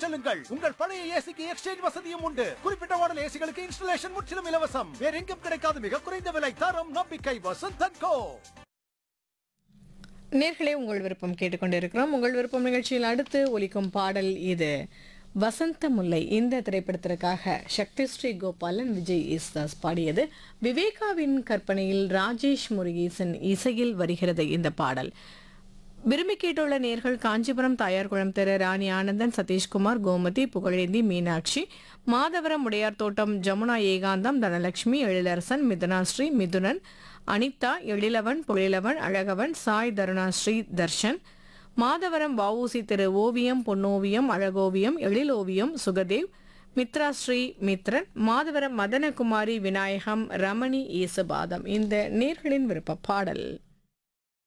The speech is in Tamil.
செல்லுங்கள் உங்கள் பழைய ஏசிக்கு எக்ஸ்சேஞ்ச் வசதியும் உண்டு குறிப்பிட்ட மாடல் ஏசிகளுக்கு இன்ஸ்டலேஷன் முற்றிலும் இலவசம் வேற எங்கும் கிடைக்காத மிக குறைந்த விலை தரம் நம்பிக்கை வசந்த் கோ நேர்களே உங்கள் விருப்பம் கேட்டுக்கொண்டிருக்கிறோம் உங்கள் விருப்பம் நிகழ்ச்சியில் அடுத்து ஒலிக்கும் பாடல் இது வசந்த முல்லை இந்த திரைப்படத்திற்காக சக்தி ஸ்ரீ கோபாலன் விஜய் யேசுதாஸ் பாடியது விவேகாவின் கற்பனையில் ராஜேஷ் முருகேசன் இசையில் வருகிறது இந்த பாடல் விரும்பி கேட்டுள்ள நேர்கள் காஞ்சிபுரம் தாயார்குளம் திரு ராணி ஆனந்தன் சதீஷ்குமார் கோமதி புகழேந்தி மீனாட்சி மாதவரம் உடையார் தோட்டம் ஜமுனா ஏகாந்தம் தனலட்சுமி எழிலரசன் மிதுனாஸ்ரீ மிதுனன் அனிதா எழிலவன் பொழிலவன் அழகவன் சாய் தருணாஸ்ரீ தர்ஷன் மாதவரம் வஉசி திரு ஓவியம் பொன்னோவியம் அழகோவியம் எழிலோவியம் சுகதேவ் மித்ராஸ்ரீ மித்ரன் மாதவரம் மதனகுமாரி விநாயகம் ரமணி ஏசுபாதம் இந்த நேர்களின் விருப்ப பாடல்